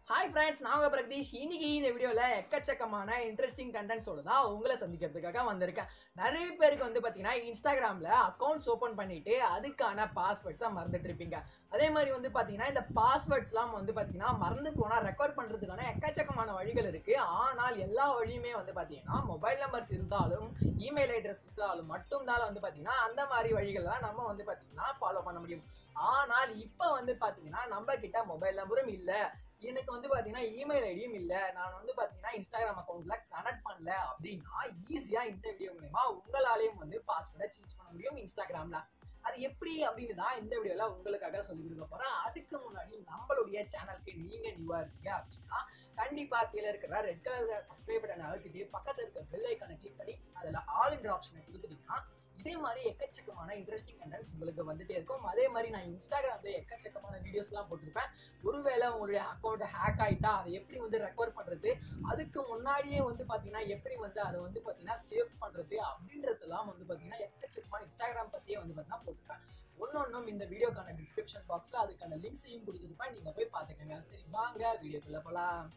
hi friends நான் உங்கள் பிரகதீஷ் இன்னைக்கு இந்த வீடியோவில் எக்கச்சக்கமான இன்ட்ரெஸ்டிங் கண்டென்ட்ஸோட தான் உங்களை சந்திக்கிறதுக்காக வந்திருக்கேன் நிறைய பேருக்கு வந்து பார்த்தீங்கன்னா இன்ஸ்டாகிராமில் அக்கௌண்ட்ஸ் ஓப்பன் பண்ணிட்டு அதுக்கான பாஸ்வேர்ட்ஸை மறந்துட்டு இருப்பீங்க அதே மாதிரி வந்து பார்த்தீங்கன்னா இந்த பாஸ்வேர்ட்ஸ்லாம் வந்து பார்த்தீங்கன்னா மறந்து போனால் ரெக்கார்ட் பண்ணுறதுக்கான எக்கச்சக்கமான வழிகள் இருக்குது ஆனால் எல்லா வழியுமே வந்து பார்த்தீங்கன்னா மொபைல் நம்பர்ஸ் இருந்தாலும் இமெயில் அட்ரஸ் இருந்தாலும் மட்டும்தான் வந்து பார்த்தீங்கன்னா அந்த மாதிரி வழிகள்லாம் நம்ம வந்து பார்த்தீங்கன்னா ஃபாலோ பண்ண முடியும் ஆனால் இப்போ வந்து பார்த்தீங்கன்னா நம்ம கிட்ட மொபைல் நம்பரும் இல்லை எனக்கு வந்து பார்த்தீங்கன்னா இமெயில் ஐடியும் இல்லை நான் வந்து பார்த்தீங்கன்னா இன்ஸ்டாகிராம் அக்கௌண்ட்ல கனெக்ட் பண்ணல அப்படின்னா ஈஸியாக இந்த வீடியோ மூலயமா உங்களாலையும் வந்து பாஸ்வேர்டை சேஞ்ச் பண்ண முடியும் இன்ஸ்டாகிராம்ல அது எப்படி அப்படின்னு தான் இந்த வீடியோல உங்களுக்காக சொல்லி கொடுக்க போறேன் அதுக்கு முன்னாடி நம்மளுடைய சேனலுக்கு நீங்க நியூவா இருக்கீங்க அப்படின்னா கண்டிப்பா கீழே இருக்கிற ரெட் கலர் சப்ஸ்கிரைப் பட்டன் அழுத்திட்டு பக்கத்துல இருக்க பெல் ஐக்கானை கிளிக் பண்ணி அதுல ஆல் இன் ஆப்ஷனை கொடுத்துட்டீங்கன்னா இதே மாதிரி எக்கச்சக்கமான இன்ட்ரெஸ்டிங் கண்டென்ட்ஸ் உங்களுக்கு வந்துட்டே இருக்கும் அதே மாதிரி நான் இன்ஸ்டாகிராம்ல எக்கச்சக்கமான வீடியோஸ்லாம் போட்டிருப்பேன் ஒருவேளை உங்களுடைய அக்கௌண்ட் ஹேக் ஆயிட்டா அதை எப்படி வந்து ரெக்கவர் பண்றது அதுக்கு முன்னாடியே வந்து பாத்தீங்கன்னா எப்படி வந்து அதை வந்து பாத்தீங்கன்னா சேவ் பண்றது அப்படின்றதெல்லாம் வந்து பாத்தீங்கன்னா எக்கச்சக்கமான இன்ஸ்டாகிராம் பத்தியே வந்து பாத்தீங்கன்னா போட்டிருப்பேன் ஒன்னொன்னும் இந்த வீடியோக்கான டிஸ்கிரிப்ஷன் பாக்ஸ்ல அதுக்கான லிங்க்ஸையும் கொடுத்துருப்பேன் நீங்க போய் பாத்துக்கோங்க சரி வாங்க வீடியோக்குள்ள போலாம்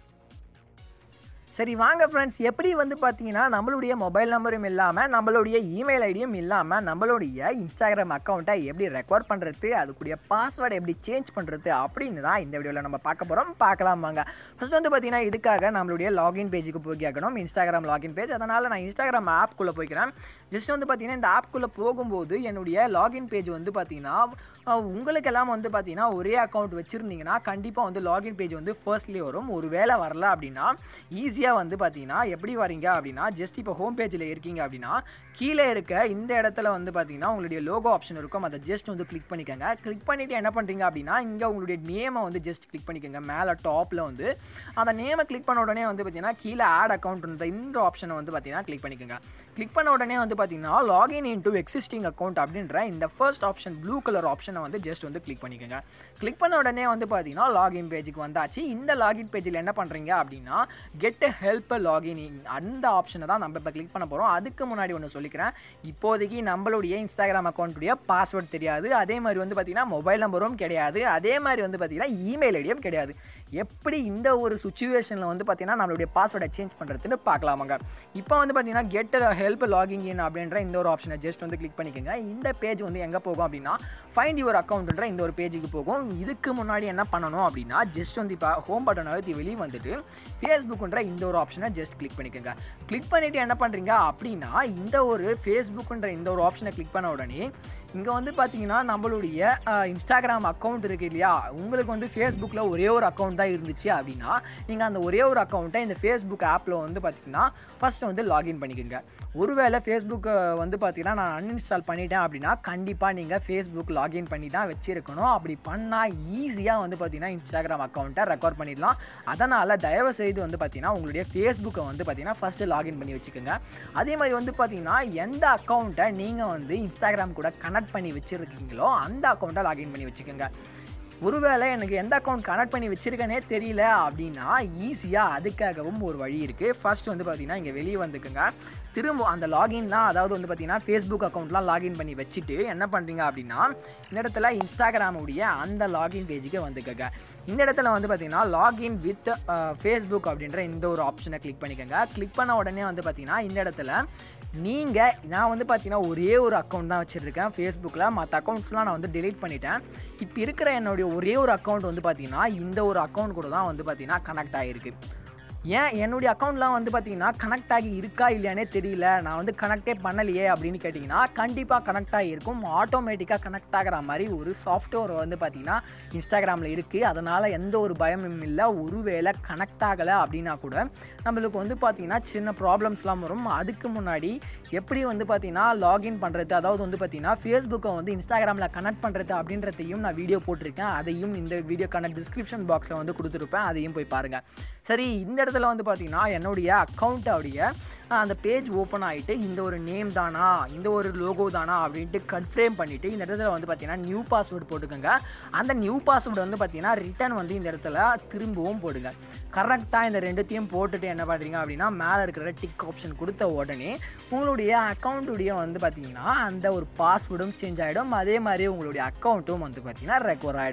சரி வாங்க ஃப்ரெண்ட்ஸ் எப்படி வந்து பார்த்தீங்கன்னா நம்மளுடைய மொபைல் நம்பரும் இல்லாமல் நம்மளுடைய இமெயில் ஐடியும் இல்லாமல் நம்மளுடைய இன்ஸ்டாகிராம் அக்கௌண்ட்டை எப்படி ரெக்கார்ட் பண்ணுறது அதுக்குரிய பாஸ்வேர்டை எப்படி சேஞ்ச் பண்ணுறது அப்படின்னு தான் இந்த வீடியோவில் நம்ம பார்க்க போகிறோம் பார்க்கலாம் வாங்க ஃபர்ஸ்ட் வந்து பார்த்தீங்கன்னா இதுக்காக நம்மளுடைய லாகின் பேஜுக்கு போய் கேட்கணும் இன்ஸ்டாகிராம் லாகின் பேஜ் அதனால் நான் இன்ஸ்டாகிராம் ஆப்குள்ளே போய்க்கிறேன் ஜஸ்ட் வந்து பார்த்தீங்கன்னா இந்த ஆப்குள்ளே போகும்போது என்னுடைய லாகின் பேஜ் வந்து பார்த்தீங்கன்னா உங்களுக்கு எல்லாம் வந்து பார்த்தீங்கன்னா ஒரே அக்கௌண்ட் வச்சுருந்தீங்கன்னா கண்டிப்பாக வந்து லாகின் பேஜ் வந்து ஃபர்ஸ்ட்லேயே வரும் ஒரு வேளை வரல அப்படின்னா ஈஸியாக வந்து பார்த்தீங்கன்னா எப்படி வரீங்க அப்படின்னா ஜஸ்ட் இப்போ ஹோம் பேஜில் இருக்கீங்க அப்படின்னா கீழே இருக்க இந்த இடத்துல வந்து பார்த்தீங்கன்னா உங்களுடைய லோகோ ஆப்ஷன் இருக்கும் அதை ஜஸ்ட் வந்து கிளிக் பண்ணிக்கோங்க கிளிக் பண்ணிவிட்டு என்ன பண்ணுறீங்க அப்படின்னா இங்கே உங்களுடைய நேமை வந்து ஜஸ்ட் கிளிக் பண்ணிக்கோங்க மேலே டாப்பில் வந்து அந்த நேமை கிளிக் பண்ண உடனே வந்து பார்த்தீங்கன்னா கீழே ஆட் அக்கௌண்ட் இருந்த இந்த ஆப்ஷனை வந்து பார்த்தீங்கன்னா கிளிக் பண்ணிக்கோங்க கிளிக் பண்ண உடனே வந்து பார்த்தீங்கன்னா login in to existing account அப்படின்ற இந்த ஃபர்ஸ்ட் ஆப்ஷன் ப்ளூ கலர் ஆப்ஷனை வந்து ஜஸ்ட் வந்து கிளிக் பண்ணிக்கோங்க கிளிக் பண்ண உடனே வந்து பார்த்தீங்கன்னா லாகின் பேஜுக்கு வந்தாச்சு இந்த லாகின் பேஜில் என்ன பண்ணுறீங்க அப்படின்னா கெட் ஹெல்ப் லாகின் அந்த ஆப்ஷனை தான் நம்ம இப்போ கிளிக் பண்ண போகிறோம் அதுக்கு முன்னாடி ஒன்று சொல்லிக்கிறேன் இப்போதைக்கு நம்மளுடைய இன்ஸ்டாகிராம் அக்கௌண்ட்டுடைய பாஸ்வேர்ட் தெரியாது அதே மாதிரி வந்து பார்த்தீங்கன்னா மொபைல் நம்பரும் கிடையாது அதே மாதிரி வந்து பார்த்தீங்கன்னா இமெயில் ஐடியும் கிடையாது எப்படி இந்த ஒரு சுச்சுவேஷனில் வந்து பார்த்தீங்கன்னா நம்மளுடைய பாஸ்வேர்டை சேஞ்ச் பண்ணுறதுன்னு பார்க்கலாமாங்க இப்போ வந்து பார்த்தீங்கன்னா கெட் ஹெல்ப் லாகிங் இன் அப்படின்ற இந்த ஒரு ஆப்ஷனை ஜஸ்ட் வந்து கிளிக் பண்ணிக்கோங்க இந்த பேஜ் வந்து எங்கே போகும் அப்படின்னா ஃபைண்ட் யுவர் அக்கௌண்ட்ன்ற இந்த ஒரு பேஜுக்கு போகும் இதுக்கு முன்னாடி என்ன பண்ணணும் அப்படின்னா ஜஸ்ட் வந்து இப்போ ஹோம் பட்டன் அழுத்தி வெளியே வந்துட்டு ஃபேஸ்புக்குன்ற இந்த ஒரு ஆப்ஷனை ஜஸ்ட் கிளிக் பண்ணிக்கோங்க கிளிக் பண்ணிவிட்டு என்ன பண்ணுறீங்க அப்படின்னா இந்த ஒரு ஃபேஸ்புக்குன்ற இந்த ஒரு ஆப்ஷனை கிளிக் பண்ண உடனே இங்கே வந்து பார்த்தீங்கன்னா நம்மளுடைய இன்ஸ்டாகிராம் அக்கௌண்ட் இருக்குது இல்லையா உங்களுக்கு வந்து ஃபேஸ்புக்கில் ஒரே ஒரு அக்கௌண்ட் தான் இருந்துச்சு அப்படின்னா நீங்கள் அந்த ஒரே ஒரு அக்கௌண்ட்டை இந்த ஃபேஸ்புக் ஆப்பில் வந்து பார்த்தீங்கன்னா ஃபஸ்ட்டு வந்து லாகின் பண்ணிக்கோங்க ஒருவேளை ஃபேஸ்புக்கை வந்து பார்த்தீங்கன்னா நான் அன்இன்ஸ்டால் பண்ணிட்டேன் அப்படின்னா கண்டிப்பாக நீங்கள் ஃபேஸ்புக் லாகின் பண்ணி தான் வச்சுருக்கணும் அப்படி பண்ணால் ஈஸியாக வந்து பார்த்தீங்கன்னா இன்ஸ்டாகிராம் அக்கௌண்ட்டை ரெக்கார்ட் பண்ணிடலாம் அதனால் தயவு செய்து வந்து பார்த்தீங்கன்னா உங்களுடைய ஃபேஸ்புக்கை வந்து பார்த்தீங்கன்னா ஃபஸ்ட்டு லாகின் பண்ணி வச்சுக்கோங்க அதே மாதிரி வந்து பார்த்தீங்கன்னா எந்த அக்கௌண்ட்டை நீங்கள் வந்து இன்ஸ்டாகிராம் கூட கனெக்ட் பண்ணி வச்சுருக்கீங்களோ அந்த அக்கௌண்ட்டை லாகின் பண்ணி வச்சுக்கோங்க ஒருவேளை எனக்கு எந்த அக்கௌண்ட் கனெக்ட் பண்ணி வச்சுருக்கேனே தெரியல அப்படின்னா ஈஸியாக அதுக்காகவும் ஒரு வழி இருக்குது ஃபர்ஸ்ட் வந்து பார்த்தீங்கன்னா இங்கே வெளியே வந்துக்குங்க திரும்ப அந்த லாகின்லாம் அதாவது வந்து பார்த்தீங்கன்னா ஃபேஸ்புக் அக்கௌண்ட்லாம் லாகின் பண்ணி வச்சுட்டு என்ன பண்ணுறீங்க அப்படின்னா இந்த இடத்துல இன்ஸ்டாகிராமுடைய அந்த லாகின் பேஜுக்கு வந்துக்கங்க இந்த இடத்துல வந்து பார்த்தீங்கன்னா லாகின் வித் ஃபேஸ்புக் அப்படின்ற இந்த ஒரு ஆப்ஷனை கிளிக் பண்ணிக்கோங்க கிளிக் பண்ண உடனே வந்து பார்த்தீங்கன்னா இந்த இடத்துல நீங்கள் நான் வந்து பார்த்தீங்கன்னா ஒரே ஒரு அக்கௌண்ட் தான் வச்சுருக்கேன் ஃபேஸ்புக்கில் மற்ற அக்கௌண்ட்ஸ்லாம் நான் வந்து டெலீட் பண்ணிட்டேன் இப்போ இருக்கிற என்னுடைய ஒரே ஒரு அக்கௌண்ட் வந்து பார்த்தீங்கன்னா இந்த ஒரு அக்கௌண்ட் கூட தான் வந்து பார்த்தீங்கன்னா கனெக்ட் ஆகிருக்கு ஏன் என்னுடைய அக்கௌண்ட்லாம் வந்து பார்த்தீங்கன்னா கனெக்ட் ஆகி இருக்கா இல்லையானே தெரியல நான் வந்து கனெக்டே பண்ணலையே அப்படின்னு கேட்டிங்கன்னா கண்டிப்பாக கனெக்ட் ஆகியிருக்கும் ஆட்டோமேட்டிக்காக கனெக்ட் ஆகிற மாதிரி ஒரு சாஃப்ட்வேர் வந்து பார்த்தீங்கன்னா இன்ஸ்டாகிராமில் இருக்குது அதனால் எந்த ஒரு பயமும் இல்லை ஒருவேளை கனெக்ட் ஆகலை அப்படின்னா கூட நம்மளுக்கு வந்து பார்த்தீங்கன்னா சின்ன ப்ராப்ளம்ஸ்லாம் வரும் அதுக்கு முன்னாடி எப்படி வந்து பார்த்தீங்கன்னா லாகின் பண்ணுறது அதாவது வந்து பார்த்தீங்கன்னா ஃபேஸ்புக்கை வந்து இன்ஸ்டாகிராமில் கனெக்ட் பண்ணுறது அப்படின்றதையும் நான் வீடியோ போட்டிருக்கேன் அதையும் இந்த வீடியோக்கான டிஸ்கிரிப்ஷன் பாக்ஸில் வந்து கொடுத்துருப்பேன் அதையும் போய் பாருங்கள் சரி இந்த இடத்துல வந்து பார்த்தீங்கன்னா என்னுடைய அக்கௌண்ட் அப்படிய அந்த பேஜ் ஓப்பன் ஆகிட்டு இந்த ஒரு நேம் தானா இந்த ஒரு லோகோ தானா அப்படின்ட்டு கன்ஃபர்ம் பண்ணிவிட்டு இந்த இடத்துல வந்து பார்த்தீங்கன்னா நியூ பாஸ்வேர்டு போட்டுக்கோங்க அந்த நியூ பாஸ்வேர்டு வந்து பார்த்தீங்கன்னா ரிட்டன் வந்து இந்த இடத்துல திரும்பவும் போடுங்க கரெக்டாக இந்த ரெண்டுத்தையும் போட்டுட்டு என்ன பண்ணுறீங்க அப்படின்னா மேலே இருக்கிற டிக் ஆப்ஷன் கொடுத்த உடனே உங்களுடைய அக்கௌண்ட்டுடைய வந்து பார்த்தீங்கன்னா அந்த ஒரு பாஸ்வேர்டும் சேஞ்ச் ஆகிடும் அதே மாதிரி உங்களுடைய அக்கௌண்ட்டும் வந்து பார்த்தீங்கன்னா ரெக்கவர் ஆகிடும்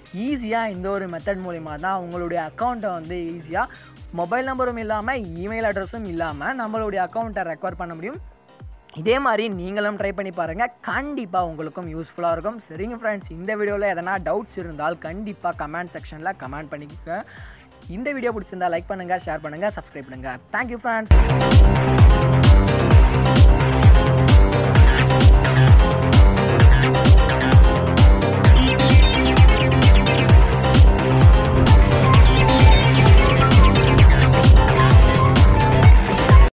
ஈஸியாக இந்த ஒரு மெத்தட் மூலிமா தான் உங்களுடைய அக்கௌண்ட்டை வந்து ஈஸியாக மொபைல் நம்பரும் இல்லாமல் இமெயில் அட்ரஸும் இல்லாமல் நம்மளுடைய அக்கௌண்ட்டை ரெக்கவர் பண்ண முடியும் இதே மாதிரி நீங்களும் ட்ரை பண்ணி பாருங்கள் கண்டிப்பாக உங்களுக்கும் யூஸ்ஃபுல்லாக இருக்கும் சரிங்க ஃப்ரெண்ட்ஸ் இந்த வீடியோவில் எதனா டவுட்ஸ் இருந்தால் கண்டிப்பாக கமெண்ட் செக்ஷனில் கமெண்ட் பண்ணிக்கோங்க இந்த வீடியோ பிடிச்சிருந்தா லைக் பண்ணுங்கள் ஷேர் பண்ணுங்கள் சப்ஸ்கிரைப் பண்ணுங்கள் தேங்க்யூ ஃப்ரெண்ட்ஸ்